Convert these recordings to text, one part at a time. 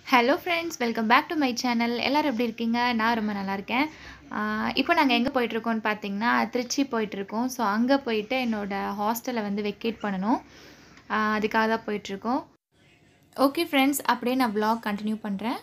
hello friends welcome back to my channel எல்லோரும் எப்படி இருக்கீங்க நான் ரொம்ப நல்லா இருக்கேன் ஆஹ் இப்போ நாங்கள் எங்கே போயிட்டுருக்கோம்னு பார்த்தீங்கன்னா திருச்சி போயிட்டுருக்கோம் ஸோ அங்கே போயிட்டு என்னோடய ஹாஸ்டலை வந்து வெக்கேட் பண்ணணும் ஆஹ் அதுக்காக தான் போயிட்டுருக்கோம் ஓகே ஃப்ரெண்ட்ஸ் அப்படியே நான் vlog கண்டினியூ பண்ணுறேன்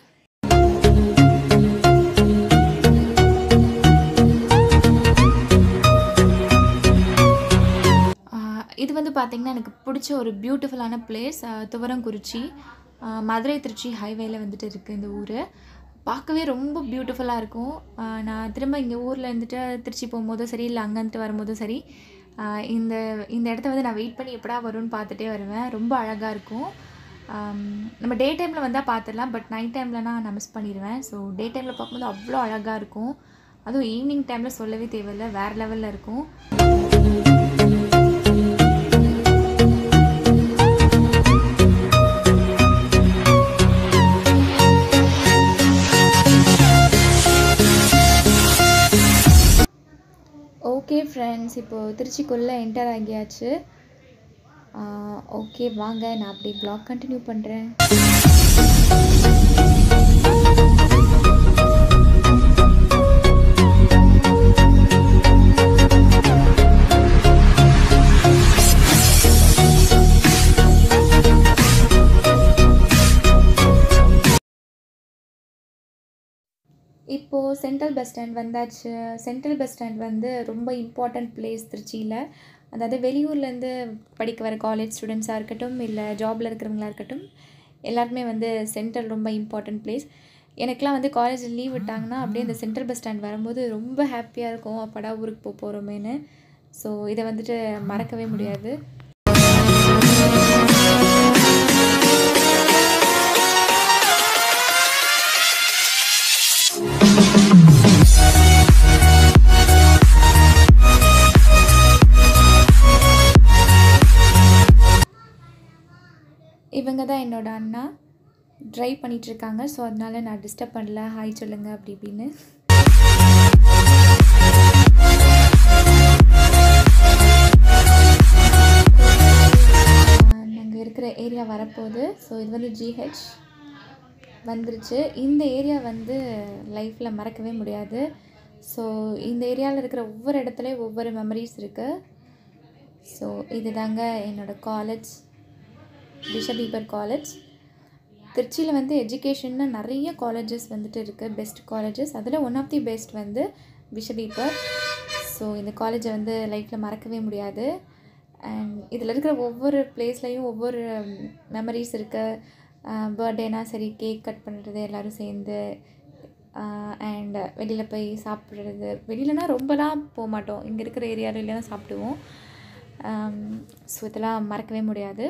ஆஹ் இது வந்து பார்த்திங்கன்னா எனக்கு பிடிச்ச ஒரு பியூட்டிஃபுல்லான பிளேஸ் துவரங்குறிச்சி ஆஹ் மதுரை திருச்சி ஹைவேல வந்துட்டு இருக்குது இந்த ஊர் பார்க்கவே ரொம்ப பியூட்டிஃபுல்லாக இருக்கும் ஆஹ் நான் திரும்ப இங்கே ஊரில் இருந்துட்டு திருச்சி போகும்போதும் சரி இல்லை அங்கே இருந்துட்டு வரும்போதும் சரி ஆஹ் இந்த இந்த இடத்த வந்து நான் வெயிட் பண்ணி எப்படா வரும்னு பார்த்துட்டே வருவேன் ரொம்ப அழகாக இருக்கும் ஆம், நம்ம டே டைமில் வந்தால் பார்த்துடலாம் பட் நைட் டைம்லனா நான் மிஸ் பண்ணிடுவேன் ஸோ டே டைமில் பார்க்கும்போது அவ்வளோ அழகாக இருக்கும் அதுவும் ஈவினிங் டைமில் சொல்லவே தேவையில்லை வேறு லெவலில் இருக்கும் ஓகே ஃப்ரெண்ட்ஸ் இப்போது திருச்சிக்குள்ளே என்டர் ஆகியாச்சு ஓகே வாங்க நான் அப்படியே ப்ளாக் கண்டினியூ பண்ணுறேன் இப்போது சென்ட்ரல் பஸ் ஸ்டாண்ட் வந்தாச்சு சென்ட்ரல் பஸ் ஸ்டாண்ட் வந்து ரொம்ப இம்பார்ட்டண்ட் பிளேஸ் திருச்சியில் அதாவது வெளியூர்லேருந்து படிக்க வர காலேஜ் ஸ்டூடெண்ட்ஸாக இருக்கட்டும் இல்லை ஜாபில் இருக்கிறவங்களா இருக்கட்டும் எல்லாருக்குமே வந்து சென்ட்ரல் ரொம்ப இம்பார்ட்டண்ட் பிளேஸ் எனக்கெலாம் வந்து காலேஜில் லீவ் விட்டாங்கன்னா அப்படியே இந்த சென்ட்ரல் பஸ் ஸ்டாண்ட் வரும்போது ரொம்ப ஹாப்பியாக இருக்கும் அப்படா ஊருக்கு போக போகிறோமேன்னு ஸோ இதை வந்துட்டு மறக்கவே முடியாது இவங்க தான் என்னோட அண்ணா ட்ரைவ் பண்ணிகிட்ருக்காங்க ஸோ அதனால நான் டிஸ்டர்ப் பண்ணல ஹாய் சொல்லுங்க அப்படி இப்படின்னு நாங்கள் இருக்கிற ஏரியா வரப்போகுது ஸோ இது வந்து ஜிஹெச் வந்துருச்சு இந்த ஏரியா வந்து லைஃப்பில் மறக்கவே முடியாது ஸோ இந்த ஏரியாவில் இருக்கிற ஒவ்வொரு இடத்துலையும் ஒவ்வொரு மெமரிஸ் இருக்குது ஸோ இது தாங்க என்னோடய காலேஜ் பிஷப் ஈபர் காலேஜ் திருச்சியில் வந்து எஜுகேஷன்னா நிறைய காலேஜஸ் வந்துட்டு இருக்குது பெஸ்ட் காலேஜஸ் அதில் ஒன் ஆஃப் தி பெஸ்ட் வந்து பிஷப் ஈபர் ஸோ இந்த காலேஜை வந்து லைஃப்பில் மறக்கவே முடியாது அண்ட் இதில் இருக்கிற ஒவ்வொரு பிளேஸ்லையும் ஒவ்வொரு மெமரிஸ் இருக்குது பர்த்டேனா சரி கேக் கட் பண்ணுறது எல்லோரும் சேர்ந்து அண்ட் வெளியில் போய் சாப்பிட்றது வெளியிலனா ரொம்பலாம் போக மாட்டோம் இங்கே இருக்கிற ஏரியாவில் தான் சாப்பிடுவோம் ஸோ இதெல்லாம் மறக்கவே முடியாது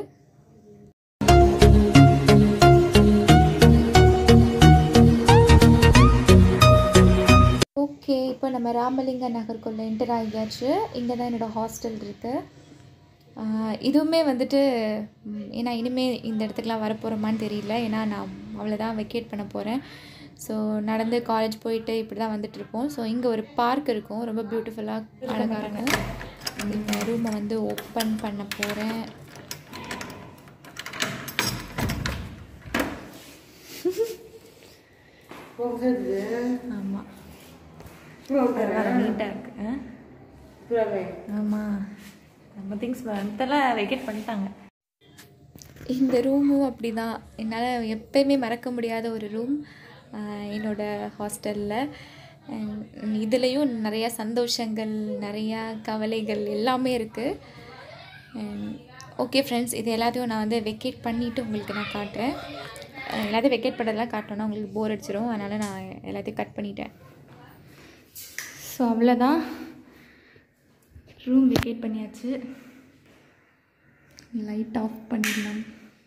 ஓகே இப்போ நம்ம ராமலிங்க நகருக்குள்ளே என்டர் ஆகியாச்சு இங்கே தான் என்னோடய ஹாஸ்டல் இருக்குது இதுவுமே வந்துட்டு ம், ஏன்னா இனிமேல் இந்த இடத்துக்குலாம் வரப்போகிறோமான்னு தெரியல ஏன்னா நான் அவ்வளோதான் வெக்கேட் பண்ண போகிறேன் ஸோ நடந்து காலேஜ் போயிட்டு இப்படி தான் வந்துட்டுருப்போம் ஸோ இங்கே ஒரு பார்க் இருக்கும் ரொம்ப பியூட்டிஃபுல்லாக அழகாக இருக்கும் இந்த ரூமை வந்து ஓப்பன் பண்ண போகிறேன் ஆமாம் நீட்டாக இருக்கு ஆமாம் நம்ம திங்ஸ் மற்றெல்லாம் வெக்கேட் பண்ணிட்டாங்க இந்த ரூமும் அப்படி தான் என்னால் எப்பயுமே மறக்க முடியாத ஒரு ரூம் என்னோட ஹாஸ்டலில் இதுலேயும் நிறையா சந்தோஷங்கள் நிறையா கவலைகள் எல்லாமே இருக்குது ஓகே ஃப்ரெண்ட்ஸ் இது எல்லாத்தையும் நான் வந்து வெக்கேட் பண்ணிவிட்டு உங்களுக்கு நான் காட்டுறேன் அஹ் எல்லாத்தையும் வெக்கேட் பண்ணுறதெல்லாம் காட்டணும்னா உங்களுக்கு போர் அடிச்சிடும் அதனால் நான் எல்லாத்தையும் கட் பண்ணிட்டேன் ஸோ அவ்வளோதான் ரூம் வெக்கேட் பண்ணியாச்சு லைட் ஆஃப் பண்ணிடலாம்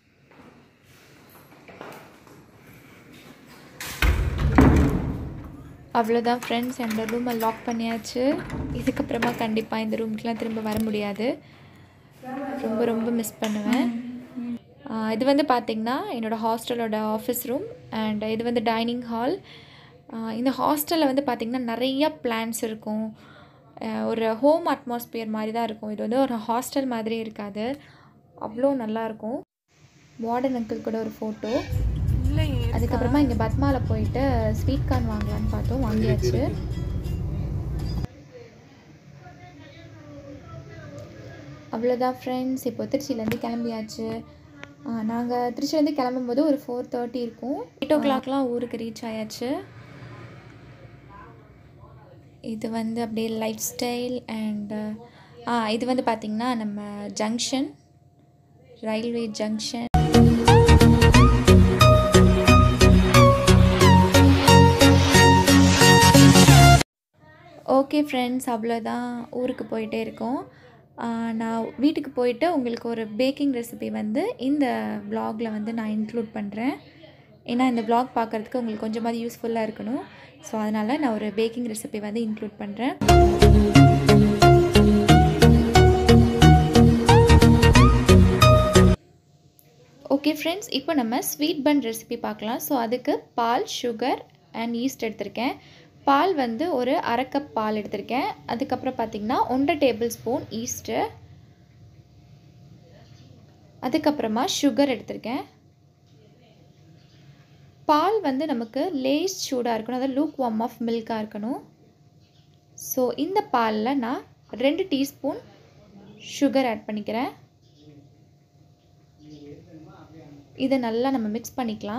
அவ்வளோதான் ஃப்ரெண்ட்ஸ் அந்த ரூமை லாக் பண்ணியாச்சு இதுக்கப்புறமா கண்டிப்பாக இந்த ரூமுக்கெலாம் திரும்ப வர முடியாது ரொம்ப ரொம்ப மிஸ் பண்ணுவேன் ஆஹ் இது வந்து பார்த்திங்கன்னா என்னோடய ஹாஸ்டலோட ஆஃபீஸ் ரூம் அண்ட் இது வந்து டைனிங் ஹால் இந்த ஹாஸ்டலில் வந்து பார்த்திங்கன்னா நிறைய பிளான்ஸ் இருக்கும் ஆஹ் ஒரு ஹோம் அட்மாஸ்பியர் மாதிரி தான் இருக்கும் இது வந்து ஒரு ஹாஸ்டல் மாதிரி இருக்காது அவ்வளோ நல்லாயிருக்கும் வார்டன் அங்கிள் கூட ஒரு ஃபோட்டோ இல்லை அதுக்கப்புறமா இங்கே பத்மாவில் போயிட்டு ஸ்வீட் கார்ன் வாங்கலான்னு பார்த்தோம் வாங்கியாச்சு அவ்வளோதான் ஃப்ரெண்ட்ஸ் இப்போ திருச்சியிலேருந்து கிளம்பியாச்சு நாங்கள் திருச்சியிலேருந்து கிளம்பும்போது ஒரு ஃபோர் தேர்ட்டி இருக்கும் எயிட் ஓ கிளாக்லாம் ஊருக்கு ரீச் ஆயாச்சு இது வந்து அப்படியே லைஃப் ஸ்டைல் அண்ட் இது வந்து பார்த்திங்கன்னா நம்ம junction railway junction okay friends அவ்வளோதான் ஊருக்கு போயிட்டே இருக்கோம் ஆஹ் நான் வீட்டுக்கு போயிட்டு உங்களுக்கு ஒரு பேக்கிங் ரெசிபி வந்து இந்த vlogல வந்து நான் இன்க்ளூட் பண்ணுறேன் ஏன்னா இந்த vlog பார்க்குறதுக்கு உங்களுக்கு கொஞ்சமாவது யூஸ்ஃபுல்லாக இருக்கணும் ஸோ அதனால் நான் ஒரு பேக்கிங் ரெசிபி வந்து இன்க்ளூட் பண்ணுறேன் ஓகே ஃப்ரெண்ட்ஸ் இப்போ நம்ம ஸ்வீட் பன் ரெசிபி பார்க்கலாம் ஸோ அதுக்கு பால் சுகர் அண்ட் ஈஸ்ட் எடுத்திருக்கேன் பால் வந்து ஒரு அரை கப் பால் எடுத்திருக்கேன் அதுக்கப்புறம் பார்த்திங்கன்னா ஒன்றரை டேபிள் ஸ்பூன் ஈஸ்ட்டு அதுக்கப்புறமா சுகர் எடுத்திருக்கேன் பால் வந்து நமக்கு லேஸ் சூடாக இருக்கணும் அதாவது லூக் வார்ம் ஆஃப் மில்காக இருக்கணும் ஸோ இந்த பாலில் நான் ரெண்டு டீஸ்பூன் சுகர் ஆட் பண்ணிக்கிறேன் இதை நல்லா நம்ம மிக்ஸ் பண்ணிக்கலாம்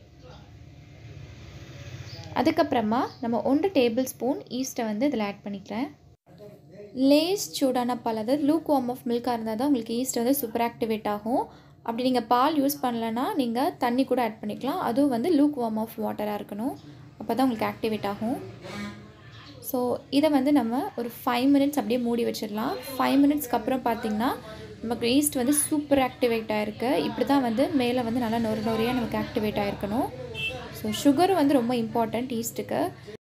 அதுக்கப்புறமா நம்ம ஒன்று டேபிள் ஸ்பூன் ஈஸ்ட்டை வந்து இதில் ஆட் பண்ணிக்கிறேன் லேஸ் சூடான பால் அதாவது லூக் வார்ம் ஆஃப் மில்காக இருந்தால் தான் உங்களுக்கு ஈஸ்ட் வந்து சூப்பர் ஆக்டிவேட் ஆகும் அப்படி நீங்கள் பால் யூஸ் பண்ணலன்னா நீங்கள் தண்ணி கூட ஆட் பண்ணிக்கலாம் அதுவும் வந்து லூக் வார்ம் ஆஃப் வாட்டராக இருக்கணும் அப்போ தான் உங்களுக்கு ஆக்டிவேட் ஆகும் ஸோ இதை வந்து நம்ம ஒரு ஃபைவ் மினிட்ஸ் அப்படியே மூடி வச்சிடலாம் ஃபைவ் மினிட்ஸ்க்கு அப்புறம் பார்த்திங்கன்னா நமக்கு ஈஸ்ட் வந்து சூப்பர் ஆக்டிவேட் ஆகிருக்கு இப்படி தான் வந்து மேலே வந்து நல்லா நொறு நொறையாக நமக்கு ஆக்டிவேட் ஆகிருக்கணும் ஸோ சுகரும் வந்து ரொம்ப இம்பார்ட்டண்ட் ஈஸ்ட்டுக்கு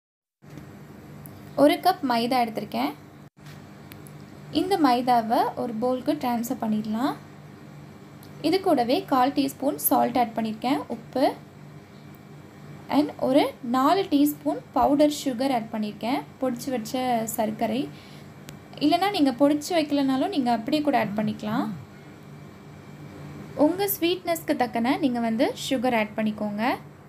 ஒரு கப் மைதா எடுத்திருக்கேன் இந்த மைதாவை ஒரு பவுலுக்கு ட்ரான்ஸ்ஃபர் பண்ணிடலாம் இது கூடவே கால் டீஸ்பூன் சால்ட் ஆட் பண்ணியிருக்கேன் உப்பு அண்ட் ஒரு நாலு டீஸ்பூன் பவுடர் சுகர் ஆட் பண்ணியிருக்கேன் பொடிச்சு வச்ச சர்க்கரை இல்லைனா நீங்கள் பொடிச்சு வைக்கலனாலும் நீங்கள் அப்படியே கூட ஆட் பண்ணிக்கலாம் உங்கள் ஸ்வீட்னஸ்க்கு தக்கன நீங்கள் வந்து சுகர் ஆட் பண்ணிக்கோங்க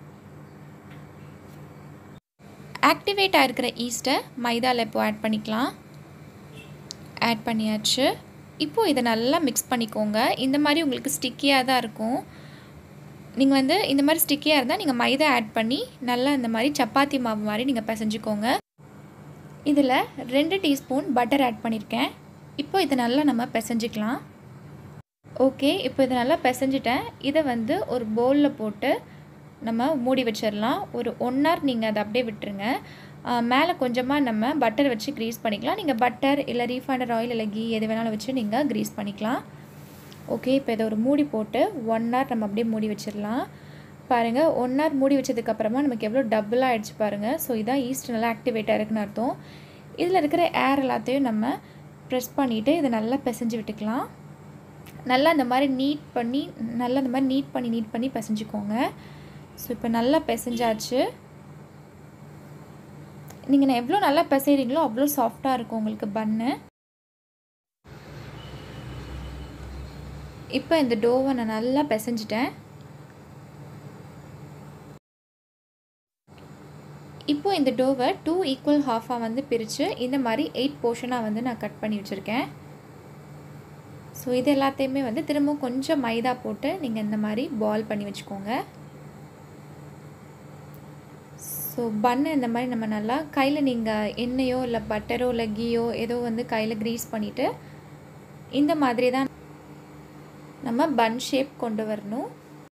ஆக்டிவேட் ஆகிருக்கிற ஈஸ்ட்டை மைதாவில் இப்போ ஆட் பண்ணிக்கலாம் ஆட் பண்ணியாச்சு இப்போது இதை நல்லா மிக்ஸ் பண்ணிக்கோங்க இந்த மாதிரி உங்களுக்கு ஸ்டிக்கியாக தான் இருக்கும் நீங்கள் வந்து இந்த மாதிரி ஸ்டிக்கியாக இருந்தால் நீங்கள் மைதா ஆட் பண்ணி நல்லா இந்த மாதிரி சப்பாத்தி மாவு மாதிரி நீங்கள் பிசைஞ்சுக்கோங்க இதில் ரெண்டு டீஸ்பூன் பட்டர் ஆட் பண்ணியிருக்கேன் இப்போ இதை நல்லா நம்ம பிசைஞ்சிக்கலாம் ஓகே இப்போ இதை நல்லா பிசைஞ்சிட்டேன் இதை வந்து ஒரு பவுலில் போட்டு நம்ம மூடி வச்சிடலாம் ஒரு ஒன் ஹவர் நீங்கள் அதை அப்படியே விட்டுருங்க மேலே கொஞ்சமாக நம்ம பட்டர் வச்சு க்ரீஸ் பண்ணிக்கலாம் நீங்கள் பட்டர் இல்லை ரீஃபைண்டர் ஆயில் இல்லை கீ எது வேணாலும் வச்சு நீங்கள் க்ரீஸ் பண்ணிக்கலாம் ஓகே இப்போ இதை ஒரு மூடி போட்டு ஒன் ஹவர் நம்ம அப்படியே மூடி வச்சிடலாம் பாருங்கள் ஒன் ஹவர் மூடி வச்சதுக்கப்புறமா நமக்கு எவ்வளோ டபுளாக ஆகிடுச்சு பாருங்கள் ஸோ இதான் ஈஸ்ட் நல்லா ஆக்டிவேட்டாக இருக்குன்னு அர்த்தம் இதில் இருக்கிற ஏர் எல்லாத்தையும் நம்ம ப்ரெஸ் பண்ணிவிட்டு இதை நல்லா பிசைஞ்சு விட்டுக்கலாம் நல்லா இந்த மாதிரி நீட் பண்ணி நல்லா இந்த மாதிரி நீட் பண்ணி நீட் பண்ணி பிசைஞ்சுக்கோங்க ஸோ இப்போ நல்லா பிசைஞ்சாச்சு நீங்கள் நான் எவ்வளோ நல்லா பிசைறீங்களோ அவ்வளோ சாஃப்டாக இருக்கும் உங்களுக்கு பன்னு இப்போ இந்த டோவை நான் நல்லா பிசைஞ்சிட்டேன் இப்போ இந்த டோவை டூ ஈக்குவல் ஹாஃபாக வந்து பிரித்து இந்த மாதிரி எயிட் போர்ஷனாக வந்து நான் கட் பண்ணி வச்சுருக்கேன் ஸோ இது எல்லாத்தையுமே வந்து திரும்ப கொஞ்சம் மைதா போட்டு நீங்கள் இந்த மாதிரி பால் பண்ணி வச்சுக்கோங்க ஸோ பன்னு இந்த மாதிரி நம்ம நல்லா கையில் நீங்கள் எண்ணெயோ இல்லை பட்டரோ இல்லை கீயோ ஏதோ வந்து கையில் க்ரீஸ் பண்ணிவிட்டு இந்த மாதிரி தான் நம்ம பன் ஷேப் கொண்டு வரணும்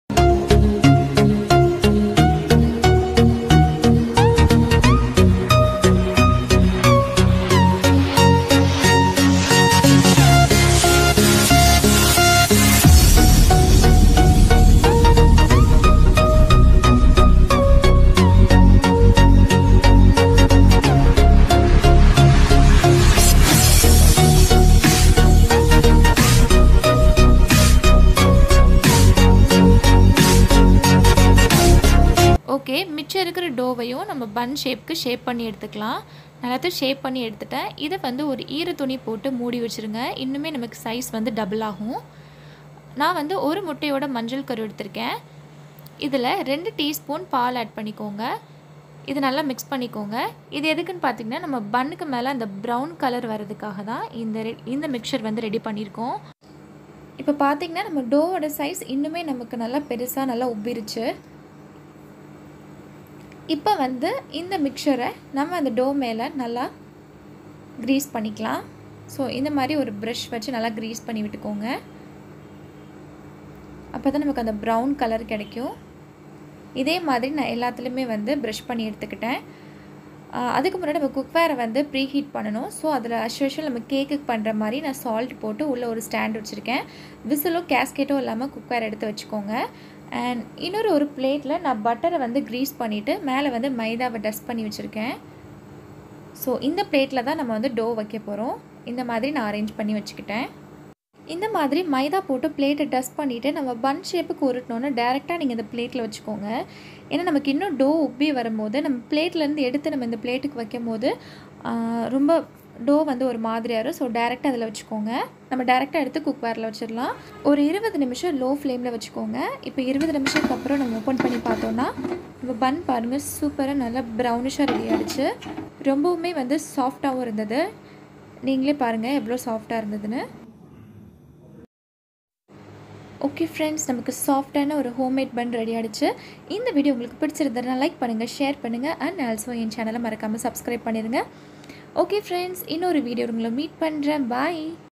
ஓகே மிச்சம் இருக்கிற டோவையும் நம்ம பன் ஷேப்க்கு ஷேப் பண்ணி எடுத்துக்கலாம் நல்லாத்தையும் ஷேப் பண்ணி எடுத்துட்டேன் இதை வந்து ஒரு ஈர துணி போட்டு மூடி வச்சுருங்க இன்னுமே நமக்கு சைஸ் வந்து டபுள் ஆகும் நான் வந்து ஒரு முட்டையோட மஞ்சள் கரு எடுத்திருக்கேன் இதில் ரெண்டு டீஸ்பூன் பால் ஆட் பண்ணிக்கோங்க இது நல்லா மிக்ஸ் பண்ணிக்கோங்க இது எதுக்குன்னு பார்த்தீங்கன்னா நம்ம பன்னுக்கு மேலே அந்த ப்ரௌன் கலர் வர்றதுக்காக தான் இந்த ரெ இந்த மிக்சர் வந்து ரெடி பண்ணியிருக்கோம் இப்போ பார்த்தீங்கன்னா நம்ம டோவோட சைஸ் இன்னுமே நமக்கு நல்லா பெருசாக நல்லா உப்பிருச்சு இப்போ வந்து இந்த மிக்சரை நம்ம அந்த டோ மேலே நல்லா க்ரீஸ் பண்ணிக்கலாம் ஸோ இந்த மாதிரி ஒரு ப்ரஷ் வச்சு நல்லா க்ரீஸ் பண்ணி விட்டுக்கோங்க அப்போ தான் நமக்கு அந்த ப்ரௌன் கலர் கிடைக்கும் இதே மாதிரி நான் எல்லாத்துலேயுமே வந்து ப்ரஷ் பண்ணி எடுத்துக்கிட்டேன் அதுக்கு முன்னாடி நம்ம குக்வேரை வந்து ப்ரீ ஹீட் பண்ணணும் ஸோ அதில் அஸ்யூஷுவல் நம்ம கேக்குக்கு பண்ணுற மாதிரி நான் சால்ட் போட்டு உள்ளே ஒரு ஸ்டாண்ட் வச்சுருக்கேன் விசிலோ கேஸ்கெட்டோ இல்லாமல் குக்வேர் எடுத்து வச்சுக்கோங்க அண்ட் இன்னொரு ஒரு பிளேட்டில் நான் பட்டரை வந்து க்ரீஸ் பண்ணிவிட்டு மேலே வந்து மைதாவை டஸ்ட் பண்ணி வச்சுருக்கேன் ஸோ இந்த பிளேட்டில் தான் நம்ம வந்து டோ வைக்க போகிறோம் இந்த மாதிரி நான் அரேஞ்ச் பண்ணி வச்சுக்கிட்டேன் இந்த மாதிரி மைதா போட்டு பிளேட்டை டஸ்ட் பண்ணிவிட்டு நம்ம பன் ஷேப்புக்கு உருட்டினோன்னா டேரெக்டாக நீங்கள் இந்த பிளேட்டில் வச்சுக்கோங்க ஏன்னா நமக்கு இன்னும் டோ உப்பி வரும்போது நம்ம பிளேட்லேருந்து எடுத்து நம்ம இந்த பிளேட்டுக்கு வைக்கும் போது ரொம்ப டோ வந்து ஒரு மாதிரியாக இருக்கும் ஸோ டேரெக்டாக அதில் வச்சுக்கோங்க நம்ம டேரெக்டாக எடுத்து குக்வேரில் வச்சிடலாம் ஒரு இருபது நிமிஷம் லோ ஃப்ளேமில் வச்சுக்கோங்க இப்போ இருபது நிமிஷத்துக்கு அப்புறம் நம்ம ஓப்பன் பண்ணி பார்த்தோன்னா நம்ம பன் பாருங்கள் சூப்பராக நல்லா ப்ரௌனிஷாக ரெடி ஆகிடுச்சு ரொம்பவுமே வந்து சாஃப்டாகவும் இருந்தது நீங்களே பாருங்கள் எவ்வளோ சாஃப்டாக இருந்ததுன்னு ஓகே ஃப்ரெண்ட்ஸ் நமக்கு சாஃப்டான ஒரு ஹோம்மேட் பன் ரெடி ஆகிடுச்சு இந்த வீடியோ உங்களுக்கு பிடிச்சிருந்ததுனா லைக் பண்ணுங்கள் ஷேர் பண்ணுங்கள் அண்ட் ஆல்சோ என் சேனலை மறக்காமல் சப்ஸ்கிரைப் பண்ணிடுங்க ஓகே ஃப்ரெண்ட்ஸ் இன்னொரு வீடியோ உங்களை மீட் பண்ணுறேன் பாய்